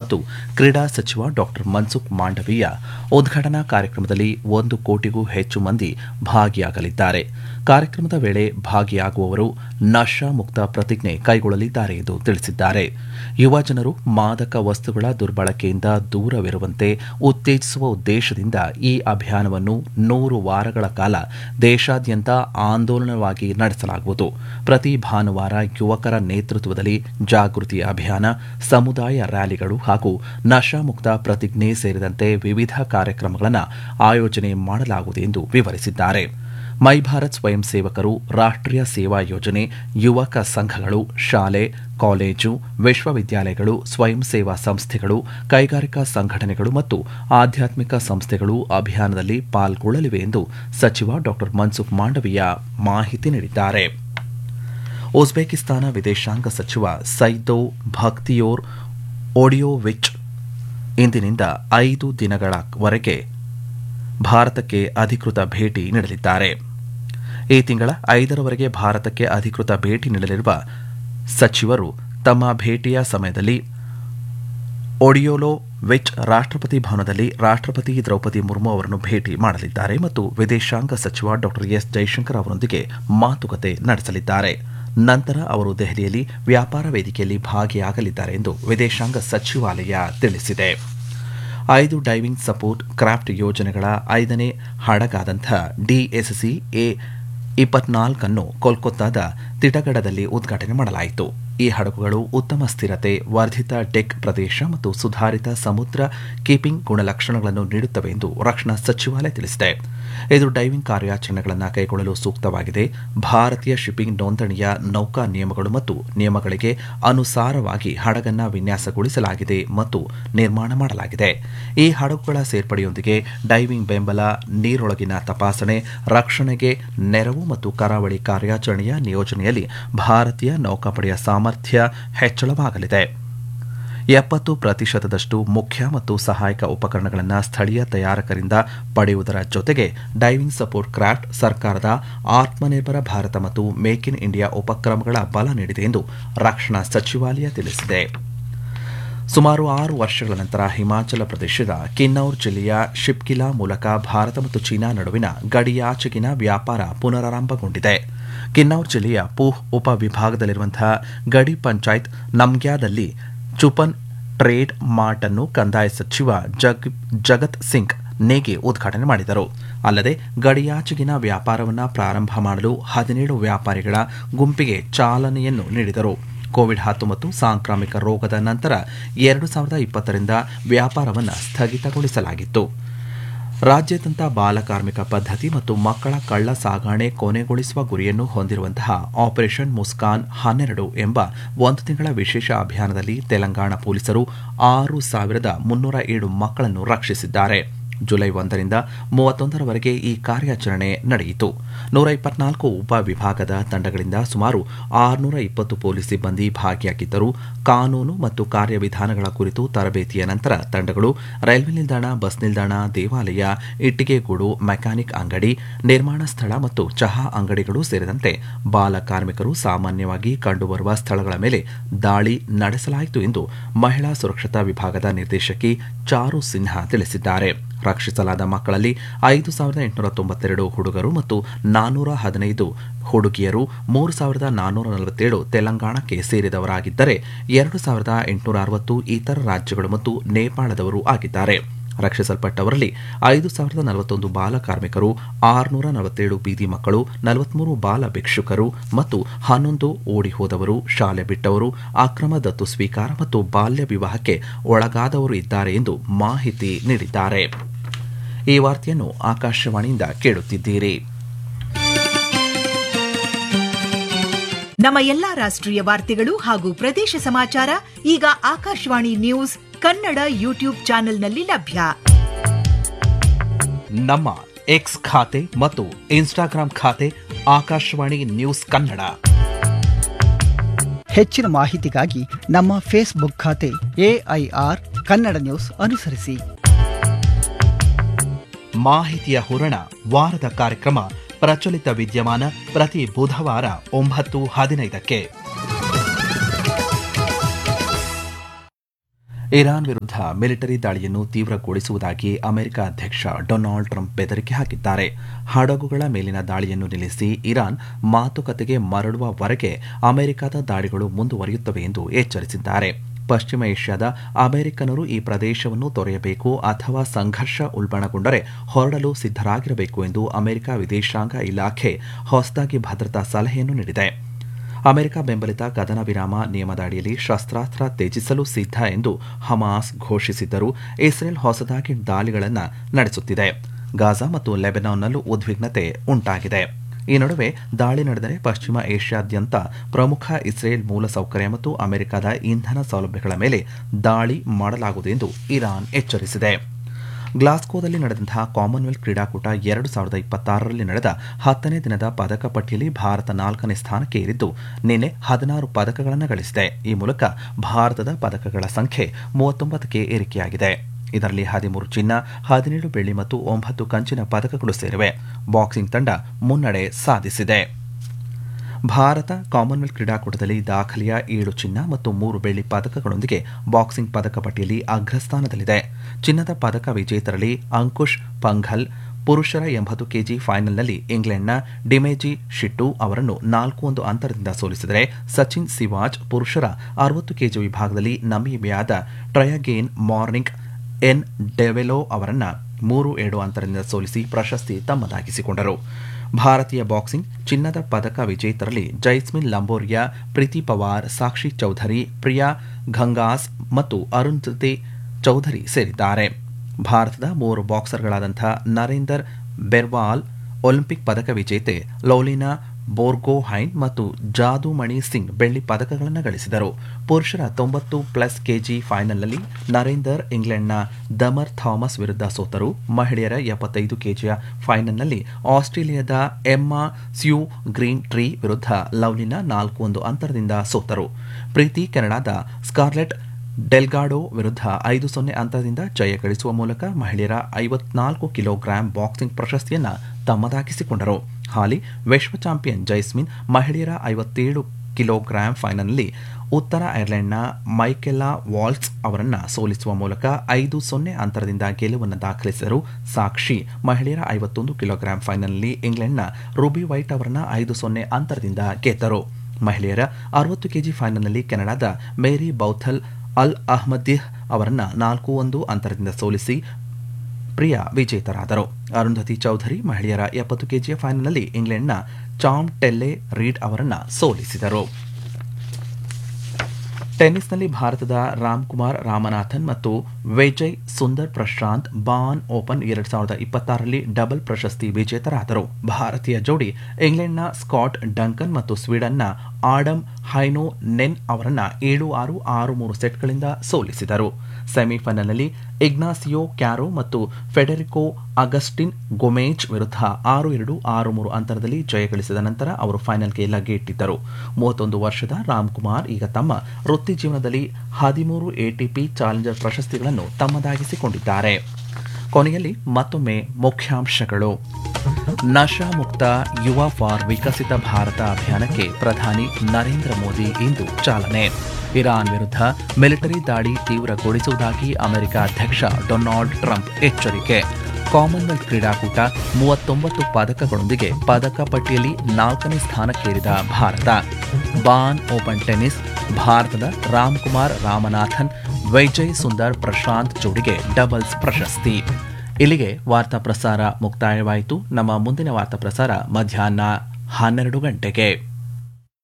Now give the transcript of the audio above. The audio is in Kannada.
ಮತ್ತು ಕ್ರೀಡಾ ಸಚಿವ ಡಾಕ್ಟರ್ ಮನ್ಸುಖ್ ಮಾಂಡವೀಯ ಉದ್ಘಾಟನಾ ಕಾರ್ಯಕ್ರಮದಲ್ಲಿ ಒಂದು ಕೋಟಿಗೂ ಹೆಚ್ಚು ಮಂದಿ ಭಾಗಿಯಾಗಲಿದ್ದಾರೆ ಕಾರ್ಯಕ್ರಮದ ವೇಳೆ ಭಾಗಿಯಾಗುವವರು ನಶಾ ಮುಕ್ತ ಪ್ರತಿಜ್ಞೆ ಕೈಗೊಳ್ಳಲಿದ್ದಾರೆ ಎಂದು ತಿಳಿಸಿದ್ದಾರೆ ಯುವ ಜನರು ಮಾದಕ ವಸ್ತುಗಳ ದುರ್ಬಳಕೆಯಿಂದ ದೂರವಿರುವಂತೆ ಉತ್ತೇಜಿಸುವ ಉದ್ದೇಶದಿಂದ ಈ ಅಭಿಯಾನವನ್ನು ನೂರು ವಾರಗಳ ಕಾಲ ದೇಶಾದ್ಯಂತ ಆಂದೋಲನವಾಗಿ ನಡೆಸಲಾಗುವುದು ಪ್ರತಿ ಭಾನುವಾರ ಯುವಕರ ನೇತೃತ್ವದಲ್ಲಿ ಜಾಗೃತಿ ಅಭಿಯಾನ ಸಮುದಾಯ ರ್ಯಾಲಿಗಳು ಹಾಗೂ ನಶಾಮುಕ್ತ ಪ್ರತಿಜ್ಞೆ ಸೇರಿದಂತೆ ವಿವಿಧ ಕಾರ್ಯಕ್ರಮಗಳನ್ನು ಆಯೋಜನೆ ಮಾಡಲಾಗುವುದು ಎಂದು ವಿವರಿಸಿದ್ದಾರೆ ಮೈ ಭಾರತ್ ಸ್ವಯಂ ಸೇವಕರು ರಾಷ್ಟ್ರೀಯ ಸೇವಾ ಯೋಜನೆ ಯುವಕ ಸಂಘಗಳು ಶಾಲೆ ಕಾಲೇಜು ವಿಶ್ವವಿದ್ಯಾಲಯಗಳು ಸ್ವಯಂ ಸೇವಾ ಸಂಸ್ಥೆಗಳು ಕೈಗಾರಿಕಾ ಸಂಘಟನೆಗಳು ಮತ್ತು ಆಧ್ಯಾತ್ಮಿಕ ಸಂಸ್ಥೆಗಳು ಅಭಿಯಾನದಲ್ಲಿ ಪಾಲ್ಗೊಳ್ಳಲಿವೆ ಎಂದು ಸಚಿವ ಡಾ ಮನ್ಸುಖ್ ಮಾಂಡವೀಯ ಮಾಹಿತಿ ನೀಡಿದ್ದಾರೆ ಉಜ್ಬೇಕಿಸ್ತಾನ ವಿದೇಶಾಂಗ ಸಚಿವ ಸೈದೋ ಭಕ್ತಿಯೋರ್ ಒಡಿಯೋವಿಚ್ ಇಂದಿನಿಂದ ಐದು ದಿನಗಳವರೆಗೆ ಭಾರತಕ್ಕೆ ಅಧಿಕೃತ ಭೇಟಿ ನೀಡಲಿದ್ದಾರೆ ಈ ತಿಂಗಳ ಐದರವರೆಗೆ ಭಾರತಕ್ಕೆ ಅಧಿಕೃತ ಭೇಟಿ ನೀಡಲಿರುವ ಸಚಿವರು ತಮ್ಮ ಭೇಟಿಯ ಸಮಯದಲ್ಲಿ ಒಡಿಯೋಲೋ ವಿಚ್ ರಾಷ್ಟ್ರಪತಿ ಭವನದಲ್ಲಿ ರಾಷ್ಟ್ರಪತಿ ದ್ರೌಪದಿ ಮುರ್ಮು ಅವರನ್ನು ಭೇಟಿ ಮಾಡಲಿದ್ದಾರೆ ಮತ್ತು ವಿದೇಶಾಂಗ ಸಚಿವ ಡಾ ಎಸ್ ಜೈಶಂಕರ್ ಅವರೊಂದಿಗೆ ಮಾತುಕತೆ ನಡೆಸಲಿದ್ದಾರೆ ನಂತರ ಅವರು ದೆಹಲಿಯಲ್ಲಿ ವ್ಯಾಪಾರ ವೇದಿಕೆಯಲ್ಲಿ ಭಾಗಿಯಾಗಲಿದ್ದಾರೆ ಎಂದು ವಿದೇಶಾಂಗ ಸಚಿವಾಲಯ ತಿಳಿಸಿದೆ ಐದು ಡೈವಿಂಗ್ ಸಪೋರ್ಟ್ ಕ್ರಾಫ್ಟ್ ಯೋಜನೆಗಳ ಐದನೇ ಹಡಗಾದಂಥ ಡಿಎಸ್ಸಿ ಎ ಇಪ್ಪತ್ನಾಲ್ಕನ್ನು ಕೋಲ್ಕತ್ತಾದ ತಿಟಗಡದಲ್ಲಿ ಉದ್ಘಾಟನೆ ಮಾಡಲಾಯಿತು ಈ ಹಡಗುಗಳು ಉತ್ತಮ ಸ್ಥಿರತೆ ವರ್ಧಿತ ಡೆಕ್ ಪ್ರದೇಶ ಮತ್ತು ಸುಧಾರಿತ ಸಮುದ್ರ ಕೀಪಿಂಗ್ ಗುಣಲಕ್ಷಣಗಳನ್ನು ನೀಡುತ್ತವೆ ಎಂದು ರಕ್ಷಣಾ ಸಚಿವಾಲಯ ತಿಳಿಸಿದೆ ಇದು ಡೈವಿಂಗ್ ಕಾರ್ಯಾಚರಣೆಗಳನ್ನು ಕೈಗೊಳ್ಳಲು ಸೂಕ್ತವಾಗಿದೆ ಭಾರತೀಯ ಶಿಪ್ಪಿಂಗ್ ನೋಂದಣಿಯ ನೌಕಾ ನಿಯಮಗಳು ಮತ್ತು ನಿಯಮಗಳಿಗೆ ಅನುಸಾರವಾಗಿ ಹಡಗನ್ನ ವಿನ್ಯಾಸಗೊಳಿಸಲಾಗಿದೆ ಮತ್ತು ನಿರ್ಮಾಣ ಮಾಡಲಾಗಿದೆ ಈ ಹಡಗುಗಳ ಸೇರ್ಪಡೆಯೊಂದಿಗೆ ಡೈವಿಂಗ್ ಬೆಂಬಲ ನೀರೊಳಗಿನ ತಪಾಸಣೆ ರಕ್ಷಣೆಗೆ ನೆರವು ಮತ್ತು ಕರಾವಳಿ ಕಾರ್ಯಾಚರಣೆಯ ನಿಯೋಜನೆಯಲ್ಲಿ ಭಾರತೀಯ ನೌಕಾಪಡೆಯ ಸಾಮರ್ಥ್ಯ ಹೆಚ್ಚಳವಾಗಲಿದೆ ಎಪ್ಪತ್ತು ಪ್ರತಿಶತದಷ್ಟು ಮುಖ್ಯ ಮತ್ತು ಸಹಾಯಕ ಉಪಕರಣಗಳನ್ನು ಸ್ಥಳೀಯ ತಯಾರಕರಿಂದ ಪಡೆಯುವುದರ ಜೊತೆಗೆ ಡೈವಿಂಗ್ ಸಪೋರ್ಟ್ ಕ್ರಾಫ್ಟ್ ಸರ್ಕಾರದ ಆತ್ಮನಿರ್ಭರ ಭಾರತ ಮತ್ತು ಮೇಕ್ ಇನ್ ಇಂಡಿಯಾ ಉಪಕ್ರಮಗಳ ಬಲ ನೀಡಿದೆ ಎಂದು ರಕ್ಷಣಾ ಸಚಿವಾಲಯ ತಿಳಿಸಿದೆ ಸುಮಾರು ಆರು ವರ್ಷಗಳ ನಂತರ ಹಿಮಾಚಲ ಪ್ರದೇಶದ ಕಿನ್ನೌರ್ ಜಿಲ್ಲೆಯ ಶಿಪ್ಕಿಲಾ ಮೂಲಕ ಭಾರತ ಮತ್ತು ಚೀನಾ ನಡುವಿನ ಗಡಿಯಾಚೆಗಿನ ವ್ಯಾಪಾರ ಪುನರಾರಂಭಗೊಂಡಿದೆ ಕಿನ್ನೌರ್ ಜಿಲ್ಲೆಯ ಪೂಹ್ ಉಪವಿಭಾಗದಲ್ಲಿರುವಂತಹ ಗಡಿ ಪಂಚಾಯತ್ ನಮ್ಗ್ಯಾದಲ್ಲಿ ಚುಪನ್ ಟ್ರೇಡ್ ಮಾರ್ಟ್ ಅನ್ನು ಕಂದಾಯ ಸಚಿವ ಜಗ್ ಜಗತ್ ಸಿಂಗ್ ನೇಗಿ ಉದ್ಘಾಟನೆ ಮಾಡಿದರು ಅಲ್ಲದೆ ಗಡಿಯಾಚೆಗಿನ ವ್ಯಾಪಾರವನ್ನು ಪ್ರಾರಂಭ ಮಾಡಲು ಹದಿನೇಳು ವ್ಯಾಪಾರಿಗಳ ಗುಂಪಿಗೆ ಚಾಲನೆಯನ್ನು ನೀಡಿದರು ಕೋವಿಡ್ ಹತ್ತೊಂಬತ್ತು ಸಾಂಕ್ರಾಮಿಕ ರೋಗದ ನಂತರ ಎರಡು ಸಾವಿರದ ಇಪ್ಪತ್ತರಿಂದ ವ್ಯಾಪಾರವನ್ನು ಸ್ಥಗಿತಗೊಳಿಸಲಾಗಿತ್ತು ರಾಜ್ಯಾದ್ಯಂತ ಬಾಲಕಾರ್ಮಿಕ ಪದ್ಧತಿ ಮತ್ತು ಮಕ್ಕಳ ಕಳ್ಳ ಸಾಗಾಣೆ ಕೊನೆಗೊಳಿಸುವ ಗುರಿಯನ್ನು ಹೊಂದಿರುವಂತಹ ಆಪರೇಷನ್ ಮುಸ್ಕಾನ್ ಹನ್ನೆರಡು ಎಂಬ ಒಂದು ತಿಂಗಳ ವಿಶೇಷ ಅಭಿಯಾನದಲ್ಲಿ ತೆಲಂಗಾಣ ಪೊಲೀಸರು ಆರು ಸಾವಿರದ ಮುನ್ನೂರ ಏಳು ಮಕ್ಕಳನ್ನು ರಕ್ಷಿಸಿದ್ದಾರೆ ಜುಲೈ ಒಂದರಿಂದ ಮೂವತ್ತೊಂದರವರೆಗೆ ಈ ಕಾರ್ಯಾಚರಣೆ ನಡೆಯಿತು ನೂರ ಇಪ್ಪತ್ನಾಲ್ಕು ಉಪವಿಭಾಗದ ತಂಡಗಳಿಂದ ಸುಮಾರು ಆರುನೂರ ಇಪ್ಪತ್ತು ಪೊಲೀಸ್ ಸಿಬ್ಬಂದಿ ಭಾಗಿಯಾಗಿದ್ದರು ಕಾನೂನು ಮತ್ತು ಕಾರ್ಯವಿಧಾನಗಳ ಕುರಿತು ತರಬೇತಿಯ ನಂತರ ತಂಡಗಳು ರೈಲ್ವೆ ನಿಲ್ದಾಣ ಬಸ್ ನಿಲ್ದಾಣ ದೇವಾಲಯ ಇಟ್ಟಿಗೆಗೂಡು ಮೆಕ್ಯಾನಿಕ್ ಅಂಗಡಿ ನಿರ್ಮಾಣ ಸ್ಥಳ ಮತ್ತು ಚಹಾ ಅಂಗಡಿಗಳು ಸೇರಿದಂತೆ ಬಾಲ ಕಾರ್ಮಿಕರು ಸಾಮಾನ್ಯವಾಗಿ ಕಂಡುಬರುವ ಸ್ಥಳಗಳ ಮೇಲೆ ದಾಳಿ ನಡೆಸಲಾಯಿತು ಎಂದು ಮಹಿಳಾ ಸುರಕ್ಷತಾ ವಿಭಾಗದ ನಿರ್ದೇಶಕಿ ಚಾರು ಸಿನ್ಹಾ ತಿಳಿಸಿದ್ದಾರೆ ರಕ್ಷಿಸಲಾದ ಮಕ್ಕಳಲ್ಲಿ ಐದು ಸಾವಿರದ ಎಂಟುನೂರ ತೊಂಬತ್ತೆರಡು ಹುಡುಗರು ಮತ್ತು ನಾನ್ನೂರ ಹದಿನೈದು ಹುಡುಗಿಯರು ಮೂರು ಸಾವಿರದ ನಾನ್ನೂರ ನಲವತ್ತೇಳು ತೆಲಂಗಾಣಕ್ಕೆ ಸೇರಿದವರಾಗಿದ್ದರೆ ಎರಡು ಸಾವಿರದ ಎಂಟುನೂರ ಅರವತ್ತು ಇತರ ರಾಜ್ಯಗಳು ಮತ್ತು ನೇಪಾಳದವರು ಆಗಿದ್ದಾರೆ ರಕ್ಷಿಸಲ್ಪಟ್ಟವರಲ್ಲಿ ಐದು ಸಾವಿರದ ನಲವತ್ತೊಂದು ಬಾಲ ಕಾರ್ಮಿಕರು ಆರುನೂರ ನಲವತ್ತೇಳು ಬೀದಿ ಮಕ್ಕಳು ನಲವತ್ಮೂರು ಬಾಲ ಭಿಕ್ಷುಕರು ಮತ್ತು ಹನ್ನೊಂದು ಓಡಿ ಹೋದವರು ಶಾಲೆ ಬಿಟ್ಟವರು ಅಕ್ರಮ ದತ್ತು ಸ್ವೀಕಾರ ಮತ್ತು ಬಾಲ್ಯ ವಿವಾಹಕ್ಕೆ ಒಳಗಾದವರು ಇದ್ದಾರೆ ಎಂದು ಮಾಹಿತಿ ನೀಡಿದ್ದಾರೆ ಈ ವಾರ್ತೆಯನ್ನು ಆಕಾಶವಾಣಿಯಿಂದ ಕೇಳುತ್ತಿದ್ದೀರಿ ನಮ್ಮ ಎಲ್ಲಾ ರಾಷ್ಟ್ರೀಯ ವಾರ್ತೆಗಳು ಹಾಗೂ ಪ್ರದೇಶ ಸಮಾಚಾರ ಈಗ ಆಕಾಶವಾಣಿ ನ್ಯೂಸ್ ಕನ್ನಡ ಯೂಟ್ಯೂಬ್ ಚಾನೆಲ್ನಲ್ಲಿ ಲಭ್ಯ ನಮ್ಮ ಎಕ್ಸ್ ಖಾತೆ ಮತ್ತು ಇನ್ಸ್ಟಾಗ್ರಾಂ ಖಾತೆ ಆಕಾಶವಾಣಿ ನ್ಯೂಸ್ ಕನ್ನಡ ಹೆಚ್ಚಿನ ಮಾಹಿತಿಗಾಗಿ ನಮ್ಮ ಫೇಸ್ಬುಕ್ ಖಾತೆ ಎಐಆರ್ ಕನ್ನಡ ನ್ಯೂಸ್ ಅನುಸರಿಸಿ ಮಾಹಿತಿಯ ಹೂರಣ ವಾರದ ಕಾರ್ಯಕ್ರಮ ಪ್ರಚಲಿತ ವಿದ್ಯಮಾನ ಪ್ರತಿ ಬುಧವಾರ ಒಂಬತ್ತು ಹದಿನೈದಕ್ಕೆ ಇರಾನ್ ವಿರುದ್ಧ ಮಿಲಿಟರಿ ದಾಳಿಯನ್ನು ತೀವ್ರಗೊಳಿಸುವುದಾಗಿ ಅಮೆರಿಕ ಅಧ್ಯಕ್ಷ ಡೊನಾಲ್ಡ್ ಟ್ರಂಪ್ ಬೆದರಿಕೆ ಹಾಕಿದ್ದಾರೆ ಹಡಗುಗಳ ಮೇಲಿನ ದಾಳಿಯನ್ನು ನಿಲ್ಲಿಸಿ ಇರಾನ್ ಮಾತುಕತೆಗೆ ಮರಳುವವರೆಗೆ ಅಮೆರಿಕದ ದಾಳಿಗಳು ಮುಂದುವರಿಯುತ್ತವೆ ಎಂದು ಎಚ್ಚರಿಸಿದ್ದಾರೆ ಪಶ್ಚಿಮ ಏಷ್ಯಾದ ಅಮೆರಿಕನರು ಈ ಪ್ರದೇಶವನ್ನು ತೊರೆಯಬೇಕು ಅಥವಾ ಸಂಘರ್ಷ ಉಲ್ಬಣಗೊಂಡರೆ ಹೊರಡಲು ಸಿದ್ದರಾಗಿರಬೇಕು ಎಂದು ಅಮೆರಿಕ ವಿದೇಶಾಂಗ ಇಲಾಖೆ ಹೊಸದಾಗಿ ಭದ್ರತಾ ಸಲಹೆಯನ್ನು ನೀಡಿದೆ ಅಮೆರಿಕ ಬೆಂಬಲಿತ ಕದನ ವಿರಾಮ ನಿಯಮದ ಅಡಿಯಲ್ಲಿ ಶಸ್ತ್ರಾಸ್ತ್ರ ತ್ಯಜಿಸಲು ಸಿದ್ಧ ಎಂದು ಹಮಾಸ್ ಘೋಷಿಸಿದ್ದರೂ ಇಸ್ರೇಲ್ ಹೊಸದಾಗಿ ದಾಳಿಗಳನ್ನು ನಡೆಸುತ್ತಿದೆ ಗಾಜಾ ಮತ್ತು ಲೆಬನಾನ್ನಲ್ಲೂ ಉದ್ವಿಗ್ನತೆ ಉಂಟಾಗಿದೆ ಈ ನಡುವೆ ದಾಳಿ ನಡೆದರೆ ಪಶ್ಚಿಮ ಏಷ್ಯಾದ್ಯಂತ ಪ್ರಮುಖ ಇಸ್ರೇಲ್ ಮೂಲಸೌಕರ್ಯ ಮತ್ತು ಅಮೆರಿಕದ ಇಂಧನ ಸೌಲಭ್ಯಗಳ ಮೇಲೆ ದಾಳಿ ಮಾಡಲಾಗುವುದು ಎಂದು ಇರಾನ್ ಎಚ್ಚರಿಸಿದೆ ಗ್ಲಾಸ್ಕೋದಲ್ಲಿ ನಡೆದಂತಹ ಕಾಮನ್ವೆಲ್ತ್ ಕ್ರೀಡಾಕೂಟ ಎರಡು ಸಾವಿರದ ಇಪ್ಪತ್ತಾರರಲ್ಲಿ ನಡೆದ ಹತ್ತನೇ ದಿನದ ಪದಕ ಪಟ್ಟಿಯಲ್ಲಿ ಭಾರತ ನಾಲ್ಕನೇ ಸ್ಥಾನಕ್ಕೆ ಏರಿದ್ದು ನಿನ್ನೆ ಹದಿನಾರು ಪದಕಗಳನ್ನು ಗಳಿಸಿದೆ ಈ ಮೂಲಕ ಭಾರತದ ಪದಕಗಳ ಸಂಖ್ಯೆ ಮೂವತ್ತೊಂಬತ್ತಕ್ಕೆ ಏರಿಕೆಯಾಗಿದೆ ಇದರಲ್ಲಿ ಹದಿಮೂರು ಚಿನ್ನ ಹದಿನೇಳು ಬೆಳ್ಳಿ ಮತ್ತು ಒಂಬತ್ತು ಕಂಚಿನ ಪದಕಗಳು ಸೇರಿವೆ ಬಾಕ್ಸಿಂಗ್ ತಂಡ ಮುನ್ನಡೆ ಸಾಧಿಸಿದೆ ಭಾರತ ಕಾಮನ್ವೆಲ್ತ್ ಕ್ರೀಡಾಕೂಟದಲ್ಲಿ ದಾಖಲೆಯ ಏಳು ಚಿನ್ನ ಮತ್ತು ಮೂರು ಬೆಳ್ಳಿ ಪದಕಗಳೊಂದಿಗೆ ಬಾಕ್ಸಿಂಗ್ ಪದಕ ಪಟ್ಟಿಯಲ್ಲಿ ಅಗ್ರಸ್ಥಾನದಲ್ಲಿದೆ ಚಿನ್ನದ ಪದಕ ವಿಜೇತರಲ್ಲಿ ಅಂಕುಶ್ ಪಂಘಲ್ ಪುರುಷರ ಎಂಬತ್ತು ಕೆಜಿ ಫೈನಲ್ನಲ್ಲಿ ಇಂಗ್ಲೆಂಡ್ನ ಡಿಮೇಜಿ ಶಿಟ್ಟು ಅವರನ್ನು ನಾಲ್ಕು ಒಂದು ಅಂತರದಿಂದ ಸೋಲಿಸಿದರೆ ಸಚಿನ್ ಸಿವಾಜ್ ಪುರುಷರ ಅರವತ್ತು ಕೆಜಿ ವಿಭಾಗದಲ್ಲಿ ನಮೀಬಿಯಾದ ಟ್ರಯಗೇನ್ ಮಾರ್ನಿಂಗ್ ಎನ್ ಡೆವೆಲೋ ಅವರನ್ನ ಮೂರು ಏಳು ಅಂತರದಿಂದ ಸೋಲಿಸಿ ಪ್ರಶಸ್ತಿ ತಮ್ಮದಾಗಿಸಿಕೊಂಡರು ಭಾರತೀಯ ಬಾಕ್ಸಿಂಗ್ ಚಿನ್ನದ ಪದಕ ವಿಜೇತರಲ್ಲಿ ಜೈಸ್ಮಿನ್ ಲಂಬೋರಿಯಾ ಪ್ರೀತಿ ಪವಾರ್ ಸಾಕ್ಷಿ ಚೌಧರಿ ಪ್ರಿಯಾ ಘಂಗಾಸ್ ಮತ್ತು ಅರುಂಧತಿ ಚೌಧರಿ ಸೇರಿದ್ದಾರೆ ಭಾರತದ ಮೂವರು ಬಾಕ್ಸರ್ಗಳಾದಂಥ ನರೇಂದರ್ ಬೆರ್ವಾಲ್ ಒಲಿಂಪಿಕ್ ಪದಕ ವಿಜೇತೆ ಲೌಲಿನಾ ಬೋರ್ಗೋಹೈನ್ ಮತ್ತು ಜಾದುಮಣಿ ಸಿಂಗ್ ಬೆಳ್ಳಿ ಪದಕಗಳನ್ನು ಗಳಿಸಿದರು ಪುರುಷರ ತೊಂಬತ್ತು ಪ್ಲಸ್ ಕೆಜಿ ಫೈನಲ್ನಲ್ಲಿ ನರೇಂದರ್ ಇಂಗ್ಲೆಂಡ್ನ ದಮರ್ ಥಾಮಸ್ ವಿರುದ್ಧ ಸೋತರು ಮಹಿಳೆಯರ ಎಪ್ಪತ್ತೈದು ಕೆಜಿಯ ಫೈನಲ್ನಲ್ಲಿ ಆಸ್ಟ್ರೇಲಿಯಾದ ಎಮ್ಮಾ ಸ್ಯೂ ಗ್ರೀನ್ ಟ್ರೀ ವಿರುದ್ಧ ಲವ್ಲಿನಾ ನಾಲ್ಕು ಒಂದು ಅಂತರದಿಂದ ಸೋತರು ಪ್ರೀತಿ ಕೆನಡಾದ ಸ್ಕಾರ್ಲೆಟ್ ಡೆಲ್ಗಾಡೋ ವಿರುದ್ಧ ಐದು ಸೊನ್ನೆ ಅಂತರದಿಂದ ಜಯ ಗಳಿಸುವ ಮೂಲಕ ಮಹಿಳೆಯರ ಐವತ್ನಾಲ್ಕು ಕಿಲೋಗ್ರಾಂ ಬಾಕ್ಸಿಂಗ್ ಪ್ರಶಸ್ತಿಯನ್ನ ತಮ್ಮದಾಗಿಸಿಕೊಂಡರು ಹಾಲಿ ವಿಶ್ವ ಚಾಂಪಿಯನ್ ಜೈಸ್ಮಿನ್ ಮಹಿಳೆಯರ ಐವತ್ತೇಳು ಕಿಲೋಗ್ರಾಂ ಫೈನಲ್ನಲ್ಲಿ ಉತ್ತರ ಐರ್ಲೆಂಡ್ನ ಮೈಕೆಲಾ ವಾಲ್ಸ್ ಅವರನ್ನ ಸೋಲಿಸುವ ಮೂಲಕ ಐದು ಸೊನ್ನೆ ಅಂತರದಿಂದ ಗೆಲುವನ್ನು ದಾಖಲಿಸಿದರು ಸಾಕ್ಷಿ ಮಹಿಳೆಯರ ಐವತ್ತೊಂದು ಕಿಲೋಗ್ರಾಂ ಫೈನಲ್ನಲ್ಲಿ ಇಂಗ್ಲೆಂಡ್ನ ರೂಬಿ ವೈಟ್ ಅವರನ್ನ ಐದು ಸೊನ್ನೆ ಅಂತರದಿಂದ ಗೆದ್ದರು ಮಹಿಳೆಯರ ಅರವತ್ತು ಕೆಜಿ ಫೈನಲ್ನಲ್ಲಿ ಕೆನಡಾದ ಮೇರಿ ಬೌಥಲ್ ಅಲ್ ಅಹ್ಮದಿಹ್ ಅವರನ್ನ ನಾಲ್ಕು ಒಂದು ಅಂತರದಿಂದ ಸೋಲಿಸಿ ಪ್ರಿಯಾ ವಿಜೇತರಾದರು ಅರುಂಧತಿ ಚೌಧರಿ ಮಹಿಳೆಯರ ಎಪ್ಪತ್ತು ಕೆಜಿಯ ಫೈನಲ್ನಲ್ಲಿ ಇಂಗ್ಲೆಂಡ್ನ ಚಾಮ್ ಟೆಲ್ಲೆ ರೀಡ್ ಅವರನ್ನ ಸೋಲಿಸಿದರು ಟೆನ್ನಿಸ್ನಲ್ಲಿ ಭಾರತದ ರಾಮ್ಕುಮಾರ್ ರಾಮನಾಥನ್ ಮತ್ತು ವಿಜಯ್ ಸುಂದರ್ ಪ್ರಶಾಂತ್ ಬಾನ್ ಓಪನ್ ಎರಡ್ ಸಾವಿರದ ಇಪ್ಪತ್ತಾರರಲ್ಲಿ ಡಬಲ್ ಪ್ರಶಸ್ತಿ ವಿಜೇತರಾದರು ಭಾರತೀಯ ಜೋಡಿ ಇಂಗ್ಲೆಂಡ್ನ ಸ್ಕಾಟ್ ಡಂಕನ್ ಮತ್ತು ಸ್ವೀಡನ್ನ ಆಡಮ್ ಹೈನೋ ನೆನ್ ಅವರನ್ನ ಏಳು ಆರು ಆರು ಮೂರು ಸೆಟ್ಗಳಿಂದ ಸೋಲಿಸಿದರು ಸೆಮಿಫೈನಲ್ನಲ್ಲಿ ಇಗ್ನಾಸಿಯೋ ಕ್ಯಾರೋ ಮತ್ತು ಫೆಡೆರಿಕೋ ಅಗಸ್ಟಿನ್ ಗೊಮೇಜ್ ವಿರುದ್ಧ ಆರು ಎರಡು ಆರು ಮೂರು ಅಂತರದಲ್ಲಿ ಜಯ ಗಳಿಸಿದ ನಂತರ ಅವರು ಫೈನಲ್ಗೆ ಲಗ್ಗೆಯಿಟ್ಟಿದ್ದರು ಮೂವತ್ತೊಂದು ವರ್ಷದ ರಾಮ್ಕುಮಾರ್ ಈಗ ತಮ್ಮ ವೃತ್ತಿ ಜೀವನದಲ್ಲಿ ಹದಿಮೂರು ಎಟಿಪಿ ಚಾಲೆಂಜರ್ ಪ್ರಶಸ್ತಿಗಳನ್ನು ತಮ್ಮದಾಗಿಸಿಕೊಂಡಿದ್ದಾರೆ ಕೊನೆಯಲ್ಲಿ ಮತ್ತೊಮ್ಮೆ ಮುಖ್ಯಾಂಶಗಳು ನಶಾ ಮುಕ್ತ ಯುವ ಫಾರ್ ವಿಕಸಿತ ಭಾರತ ಅಭಿಯಾನಕ್ಕೆ ಪ್ರಧಾನಿ ನರೇಂದ್ರ ಮೋದಿ ಇಂದು ಚಾಲನೆ ಇರಾನ್ ವಿರುದ್ಧ ಮಿಲಿಟರಿ ದಾಳಿ ತೀವ್ರಗೊಳಿಸುವುದಾಗಿ ಅಮೆರಿಕ ಅಧ್ಯಕ್ಷ ಡೊನಾಲ್ಡ್ ಟ್ರಂಪ್ ಎಚ್ಚರಿಕೆ ಕಾಮನ್ವೆಲ್ತ್ ಕ್ರೀಡಾಕೂಟ ಮೂವತ್ತೊಂಬತ್ತು ಪದಕಗಳೊಂದಿಗೆ ಪದಕ ಪಟ್ಟಿಯಲ್ಲಿ ನಾಲ್ಕನೇ ಸ್ಥಾನಕ್ಕೇರಿದ ಭಾರತ ಬಾನ್ ಓಪನ್ ಟೆನ್ನಿಸ್ ಭಾರತದ ರಾಮ್ಕುಮಾರ್ ರಾಮನಾಥನ್ ವಿಜಯ್ ಸುಂದರ್ ಪ್ರಶಾಂತ್ ಜೋಡಿಗೆ ಡಬಲ್ಸ್ ಪ್ರಶಸ್ತಿ ಇಲ್ಲಿಗೆ ವಾರ್ತಾ ಪ್ರಸಾರ ಮುಕ್ತಾಯವಾಯಿತು ನಮ್ಮ ಮುಂದಿನ ವಾರ್ತಾ ಪ್ರಸಾರ ಮಧ್ಯಾಹ್ನ ಹನ್ನೆರಡು ಗಂಟೆಗೆ